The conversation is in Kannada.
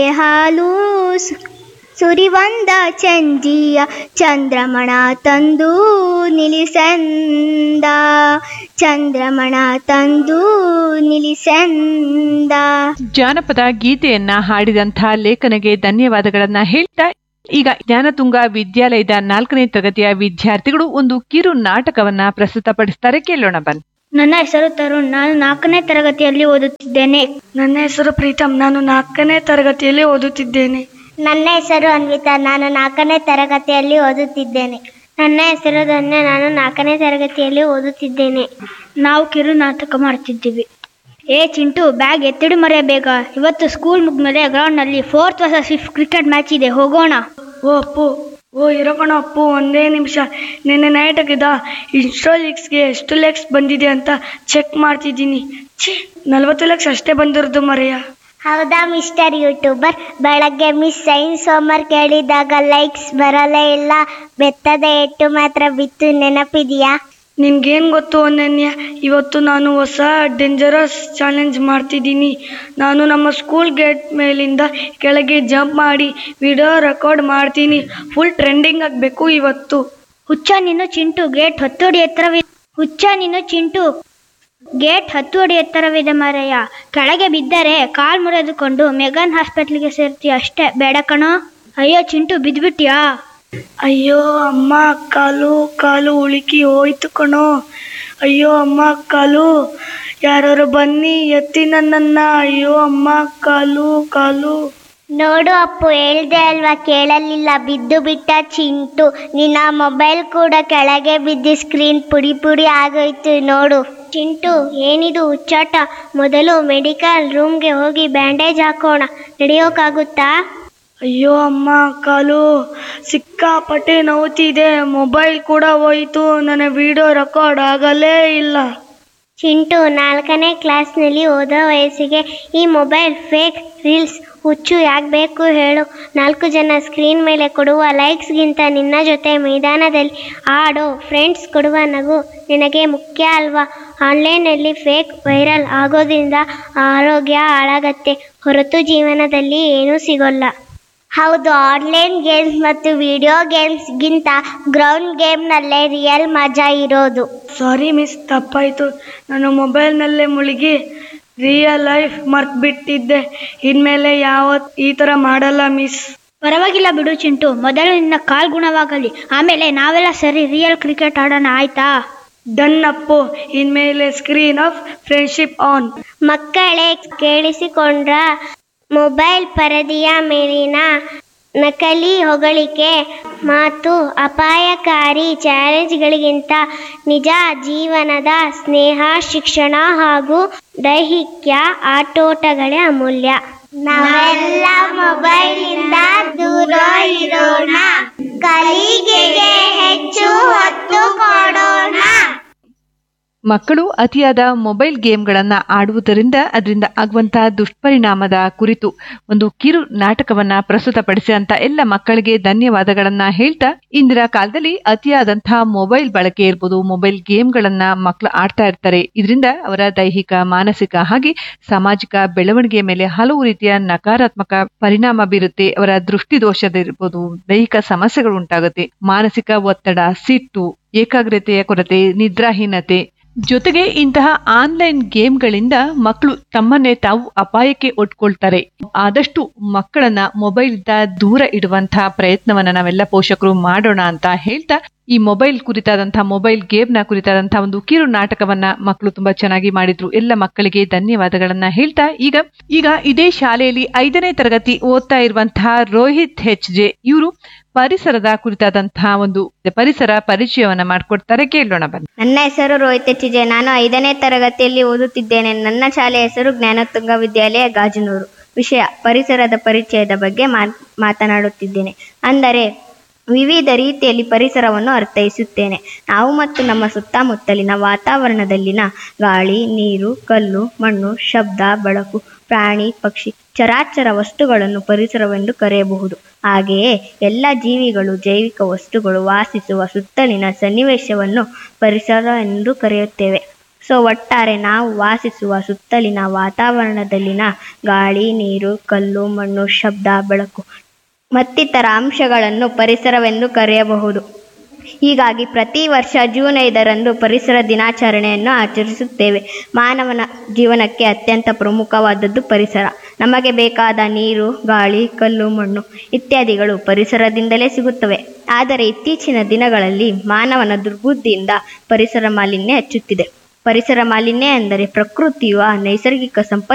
ಹಾಲು ಸು- ಸುರಿವಂದ ಚಂಜಿಯ ಚಂದ್ರಮಣ ತಂದು ನಿಲ್ಲಿಸಂದ ಚಂದ್ರಮಣ ತಂದು ನಿಲ್ಲಿಸಂದ ಜಾನಪದ ಗೀತೆಯನ್ನ ಹಾಡಿದಂಥ ಲೇಖನಿಗೆ ಧನ್ಯವಾದಗಳನ್ನ ಹೇಳ್ತಾ ಈಗ ಜ್ಞಾನತುಂಗ ವಿದ್ಯಾಲಯದ ನಾಲ್ಕನೇ ತರಗತಿಯ ವಿದ್ಯಾರ್ಥಿಗಳು ಒಂದು ಕಿರು ನಾಟಕವನ್ನ ಪ್ರಸ್ತುತಪಡಿಸ್ತಾರೆ ಕೇಳೋಣ ಬನ್ನಿ ನನ್ನ ಹೆಸರು ತರುಣ್ ನಾನು ನಾಲ್ಕನೇ ತರಗತಿಯಲ್ಲಿ ಓದುತ್ತಿದ್ದೇನೆ ನನ್ನ ಹೆಸರು ಪ್ರೀತಮ್ ನಾನು ನಾಲ್ಕನೇ ತರಗತಿಯಲ್ಲಿ ಓದುತ್ತಿದ್ದೇನೆ ನನ್ನ ಹೆಸರು ಅನ್ವಿತಾ ನಾನು ನಾಲ್ಕನೇ ತರಗತಿಯಲ್ಲಿ ಓದುತ್ತಿದ್ದೇನೆ ನನ್ನ ಹೆಸರು ಧನ್ಯ ನಾನು ನಾಲ್ಕನೇ ತರಗತಿಯಲ್ಲಿ ಓದುತ್ತಿದ್ದೇನೆ ನಾವು ಕಿರು ನಾಟಕ ಮಾಡ್ತಿದ್ದೀವಿ ಏ ಚಿಂಟು ಬ್ಯಾಗ್ ಎತ್ತಿಡು ಮರೆ ಬೇಗ ಇವತ್ತು ಸ್ಕೂಲ್ ಮುಗಿದ್ಮೇಲೆ ಗ್ರೌಂಡ್ನಲ್ಲಿ fourth versus fifth cricket match ಇದೆ ಹೋಗೋಣ ಓ ಅಪ್ಪು ಓ ಇರೋಕಣ ಅಪ್ಪು ಒಂದೇ ನಿಮಿಷ ನಿನ್ನೆ ನೈಟ್ ಆಗಿದ್ದ ಇನ್ಸ್ಟಾ ಲಿಕ್ಸ್ಗೆ ಎಷ್ಟು ಲೆಕ್ಸ್ ಬಂದಿದೆ ಅಂತ ಚೆಕ್ ಮಾಡ್ತಿದ್ದೀನಿ ಛೀ ನಲ್ವತ್ತು ಲೆಕ್ಸ್ ಅಷ್ಟೇ ಬಂದಿರೋದು ಮರೆಯ ಹೌದಾ ಮಿಸ್ಟರ್ ಯೂಟ್ಯೂಬರ್ ಬೆಳಗ್ಗೆ ಮಿಸ್ ಸೈನ್ಸ್ ಹೋಮ್ವರ್ಕ್ ಕೇಳಿದಾಗ ಲೈಕ್ಸ್ ಬರಲೇ ಇಲ್ಲ ಬೆತ್ತದ ಎಟ್ಟು ಮಾತ್ರ ಬಿತ್ತು ನೆನಪಿದೆಯಾ ನಿನ್ಗೇನು ಗೊತ್ತು ಅನನ್ಯ ಇವತ್ತು ನಾನು ಹೊಸ ಡೇಂಜರಸ್ ಚಾಲೆಂಜ್ ಮಾಡ್ತಿದ್ದೀನಿ ನಾನು ನಮ್ಮ ಸ್ಕೂಲ್ ಗೇಟ್ ಮೇಲಿಂದ ಕೆಳಗೆ ಜಂಪ್ ಮಾಡಿ ವಿಡಿಯೋ ರೆಕಾರ್ಡ್ ಮಾಡ್ತೀನಿ ಫುಲ್ ಟ್ರೆಂಡಿಂಗ್ ಆಗಬೇಕು ಇವತ್ತು ಹುಚ್ಚ ನೀನು ಚಿಂಟು ಗೇಟ್ ಹತ್ತು ಅಡಿ ಎತ್ತರವಿದೆ ಹುಚ್ಚ ನೀನು ಚಿಂಟು ಗೇಟ್ ಹತ್ತು ಅಡಿ ಎತ್ತರವಿದೆ ಮಾರಯ್ಯ ಕೆಳಗೆ ಬಿದ್ದರೆ ಕಾಲ್ ಮುರಿದುಕೊಂಡು ಮೆಗನ್ ಹಾಸ್ಪಿಟ್ಲಿಗೆ ಸೇರ್ತೀಯ ಅಷ್ಟೇ ಬೇಡ ಕಣೋ ಅಯ್ಯೋ ಚಿಂಟು ಬಿದ್ಬಿಟ್ಯಾ ಅಯ್ಯೋ ಅಮ್ಮ ಕಾಲು ಕಾಲು ಉಳುಕಿ ಹೋಯ್ತು ಕಣೋ ಅಯ್ಯೋ ಅಮ್ಮ ಕಾಲು ಯಾರು ಬನ್ನಿ ಎತ್ತಿ ನನ್ನನ್ನ ಅಯ್ಯೋ ಅಮ್ಮ ಕಾಲು ಕಾಲು ನೋಡು ಅಪ್ಪು ಹೇಳ್ದೆ ಅಲ್ವಾ ಕೇಳಲಿಲ್ಲ ಬಿದ್ದು ಬಿಟ್ಟ ಚಿಂಟು ನಿನ್ನ ಮೊಬೈಲ್ ಕೂಡ ಕೆಳಗೆ ಬಿದ್ದು ಸ್ಕ್ರೀನ್ ಪುಡಿ ಪುಡಿ ಆಗೋಯ್ತು ನೋಡು ಚಿಂಟು ಏನಿದು ಹುಚ್ಚಾಟ ಮೊದಲು ಮೆಡಿಕಲ್ ರೂಮ್ಗೆ ಹೋಗಿ ಬ್ಯಾಂಡೇಜ್ ಹಾಕೋಣ ನಡೆಯೋಕ್ಕಾಗುತ್ತಾ ಅಯ್ಯೋ ಅಮ್ಮ ಕಾಲು ಸಿಕ್ಕಾಪಟ್ಟೆ ನೋವ್ತಿದೆ ಮೊಬೈಲ್ ಕೂಡ ಹೋಯ್ತು ನನ್ನ ವಿಡಿಯೋ ರೆಕಾರ್ಡ್ ಆಗಲೇ ಇಲ್ಲ ಚಿಂಟು ನಾಲ್ಕನೇ ಕ್ಲಾಸ್ನಲ್ಲಿ ಓದೋ ವಯಸ್ಸಿಗೆ ಈ ಮೊಬೈಲ್ ಫೇಕ್ ರೀಲ್ಸ್ ಹುಚ್ಚು ಯಾಕೆ ಬೇಕು ಹೇಳು ನಾಲ್ಕು ಜನ ಸ್ಕ್ರೀನ್ ಮೇಲೆ ಕೊಡುವ ಲೈಕ್ಸ್ಗಿಂತ ನಿನ್ನ ಜೊತೆ ಮೈದಾನದಲ್ಲಿ ಆಡೋ ಫ್ರೆಂಡ್ಸ್ ಕೊಡುವ ನಗು ನಿನಗೆ ಮುಖ್ಯ ಅಲ್ವಾ ಆನ್ಲೈನಲ್ಲಿ ಫೇಕ್ ವೈರಲ್ ಆಗೋದ್ರಿಂದ ಆರೋಗ್ಯ ಹಾಳಾಗತ್ತೆ ಹೊರತು ಜೀವನದಲ್ಲಿ ಏನೂ ಸಿಗೋಲ್ಲ ಹೌದು ಆನ್ಲೈನ್ ಗೇಮ್ಸ್ ಮತ್ತು ವಿಡಿಯೋ ಗೇಮ್ಸ್ಗಿಂತ ಗ್ರೌಂಡ್ ಗೇಮ್ನಲ್ಲೇ ರಿಯಲ್ ಮಜಾ ಇರೋದು ಸಾರಿ ಮಿಸ್ ತಪ್ಪಾಯಿತು ನಾನು ಮೊಬೈಲ್ನಲ್ಲೇ ಮುಳುಗಿ ರಿಯಲ್ ಲೈಫ್ ಮರ್ತ್ಬಿಟ್ಟಿದ್ದೆ ಇನ್ಮೇಲೆ ಯಾವತ್ ಈ ಥರ ಮಾಡಲ್ಲ ಮಿಸ್ ಪರವಾಗಿಲ್ಲ ಬಿಡು ಚಿಂಟು ಮೊದಲು ನಿನ್ನ ಕಾಲ್ ಗುಣವಾಗಲಿ ಆಮೇಲೆ ನಾವೆಲ್ಲ ಸರಿ ರಿಯಲ್ ಕ್ರಿಕೆಟ್ ಆಡೋಣ ಆಯ್ತಾ ಡನ್ ಅಪ್ಪು ಇನ್ಮೇಲೆ ಸ್ಕ್ರೀನ್ ಆಫ್ ಫ್ರೆಂಡ್ಶಿಪ್ ಆನ್ ಮಕ್ಕಳೇ ಕೇಳಿಸಿಕೊಂಡ್ರ ಮೊಬೈಲ್ ಪರದೆಯ ಮೇಲಿನ ನಕಲಿ ಹೊಗಳಿಕೆ ಮಾತು ಅಪಾಯಕಾರಿ ಚಾಲೆಂಜ್ಗಳಿಗಿಂತ ನಿಜ ಜೀವನದ ಸ್ನೇಹ ಶಿಕ್ಷಣ ಹಾಗೂ ದೈಹಿಕ ಆಟೋಟಗಳೇ ಅಮೂಲ್ಯ ನಾವೆಲ್ಲ ಮೊಬೈಲಿಂದ ದೂರ ಇರೋಣ ಕಲಿಗೆಗೆ ಹೆಚ್ಚು ಹೊತ್ತು ಕೊಡೋಣ ಮಕ್ಕಳು ಅತಿಯಾದ ಮೊಬೈಲ್ ಗೇಮ್ಗಳನ್ನ ಆಡುವುದರಿಂದ ಅದರಿಂದ ಆಗುವಂತಹ ದುಷ್ಪರಿಣಾಮದ ಕುರಿತು ಒಂದು ಕಿರು ನಾಟಕವನ್ನ ಪ್ರಸ್ತುತಪಡಿಸಿದಂತ ಎಲ್ಲ ಮಕ್ಕಳಿಗೆ ಧನ್ಯವಾದಗಳನ್ನ ಹೇಳ್ತಾ ಇಂದಿನ ಕಾಲದಲ್ಲಿ ಅತಿಯಾದಂತಹ ಮೊಬೈಲ್ ಬಳಕೆ ಇರ್ಬೋದು ಮೊಬೈಲ್ ಗೇಮ್ಗಳನ್ನ ಮಕ್ಕಳು ಆಡ್ತಾ ಇರ್ತಾರೆ ಇದರಿಂದ ಅವರ ದೈಹಿಕ ಮಾನಸಿಕ ಹಾಗೆ ಸಾಮಾಜಿಕ ಬೆಳವಣಿಗೆಯ ಮೇಲೆ ಹಲವು ರೀತಿಯ ನಕಾರಾತ್ಮಕ ಪರಿಣಾಮ ಬೀರುತ್ತೆ ಅವರ ದೃಷ್ಟಿ ದೋಷದಿರ್ಬೋದು ದೈಹಿಕ ಸಮಸ್ಯೆಗಳು ಉಂಟಾಗುತ್ತೆ ಮಾನಸಿಕ ಒತ್ತಡ ಸಿಟ್ಟು ಏಕಾಗ್ರತೆಯ ಕೊರತೆ ನಿದ್ರಾಹೀನತೆ ಜೊತೆಗೆ ಇಂತಹ ಆನ್ಲೈನ್ ಗೇಮ್ಗಳಿಂದ ಮಕ್ಕಳು ತಮ್ಮನ್ನೇ ತಾವು ಅಪಾಯಕ್ಕೆ ಒಡ್ಕೊಳ್ತಾರೆ ಆದಷ್ಟು ಮಕ್ಕಳನ್ನ ಮೊಬೈಲ್ ದೂರ ಇಡುವಂತಹ ಪ್ರಯತ್ನವನ್ನ ನಾವೆಲ್ಲ ಪೋಷಕರು ಮಾಡೋಣ ಅಂತ ಹೇಳ್ತಾ ಈ ಮೊಬೈಲ್ ಕುರಿತಾದಂತಹ ಮೊಬೈಲ್ ಗೇಮ್ನ ಕುರಿತಾದಂತಹ ಒಂದು ಕಿರು ನಾಟಕವನ್ನ ಮಕ್ಕಳು ತುಂಬಾ ಚೆನ್ನಾಗಿ ಮಾಡಿದ್ರು ಎಲ್ಲ ಮಕ್ಕಳಿಗೆ ಧನ್ಯವಾದಗಳನ್ನ ಹೇಳ್ತಾ ಈಗ ಈಗ ಇದೇ ಶಾಲೆಯಲ್ಲಿ ಐದನೇ ತರಗತಿ ಓದ್ತಾ ಇರುವಂತಹ ರೋಹಿತ್ ಹೆಚ್ ಜೆ ಇವರು ಪರಿಸರದ ಕುರಿತಾದಂತಹ ಒಂದು ಪರಿಸರ ಪರಿಚಯವನ್ನ ಮಾಡ್ಕೊಡ್ತಾರೆ ಕೇಳೋಣ ಬನ್ನಿ ನನ್ನ ಹೆಸರು ರೋಹಿತ್ ಹೆಚ್ಚಿಜೆ ನಾನು ಐದನೇ ತರಗತಿಯಲ್ಲಿ ಓದುತ್ತಿದ್ದೇನೆ ನನ್ನ ಶಾಲೆಯ ಹೆಸರು ಜ್ಞಾನತುಂಗ ವಿದ್ಯಾಲಯ ಗಾಜನೂರು ವಿಷಯ ಪರಿಸರದ ಪರಿಚಯದ ಬಗ್ಗೆ ಮಾತ್ ಮಾತನಾಡುತ್ತಿದ್ದೇನೆ ಅಂದರೆ ವಿವಿಧ ರೀತಿಯಲ್ಲಿ ಪರಿಸರವನ್ನು ಅರ್ಥೈಸುತ್ತೇನೆ ನಾವು ಮತ್ತು ನಮ್ಮ ಸುತ್ತಮುತ್ತಲಿನ ವಾತಾವರಣದಲ್ಲಿನ ಗಾಳಿ ನೀರು ಕಲ್ಲು ಮಣ್ಣು ಶಬ್ದ ಬೆಳಕು ಪ್ರಾಣಿ ಪಕ್ಷಿ ಚರಾಚರ ವಸ್ತುಗಳನ್ನು ಪರಿಸರವೆಂದು ಕರೆಯಬಹುದು ಹಾಗೆಯೇ ಎಲ್ಲ ಜೀವಿಗಳು ಜೈವಿಕ ವಸ್ತುಗಳು ವಾಸಿಸುವ ಸುತ್ತಲಿನ ಸನ್ನಿವೇಶವನ್ನು ಪರಿಸರ ಎಂದು ಕರೆಯುತ್ತೇವೆ ಸೊ ಒಟ್ಟಾರೆ ನಾವು ವಾಸಿಸುವ ಸುತ್ತಲಿನ ವಾತಾವರಣದಲ್ಲಿನ ಗಾಳಿ ನೀರು ಕಲ್ಲು ಮಣ್ಣು ಶಬ್ದ ಬೆಳಕು ಮತ್ತಿತರ ಅಂಶಗಳನ್ನು ಪರಿಸರವೆಂದು ಕರೆಯಬಹುದು ಹೀಗಾಗಿ ಪ್ರತಿ ವರ್ಷ ಜೂನ್ ಐದರಂದು ಪರಿಸರ ದಿನಾಚರಣೆಯನ್ನು ಆಚರಿಸುತ್ತೇವೆ ಮಾನವನ ಜೀವನಕ್ಕೆ ಅತ್ಯಂತ ಪ್ರಮುಖವಾದದ್ದು ಪರಿಸರ ನಮಗೆ ಬೇಕಾದ ನೀರು ಗಾಳಿ ಕಲ್ಲು ಮಣ್ಣು ಇತ್ಯಾದಿಗಳು ಪರಿಸರದಿಂದಲೇ ಸಿಗುತ್ತವೆ ಆದರೆ ಇತ್ತೀಚಿನ ದಿನಗಳಲ್ಲಿ ಮಾನವನ ದುರ್ಬುದ್ಧಿಯಿಂದ ಪರಿಸರ ಮಾಲಿನ್ಯ ಹೆಚ್ಚುತ್ತಿದೆ ಪರಿಸರ ಮಾಲಿನ್ಯ ಎಂದರೆ ಪ್ರಕೃತಿಯ ನೈಸರ್ಗಿಕ ಸಂಪತ್ತು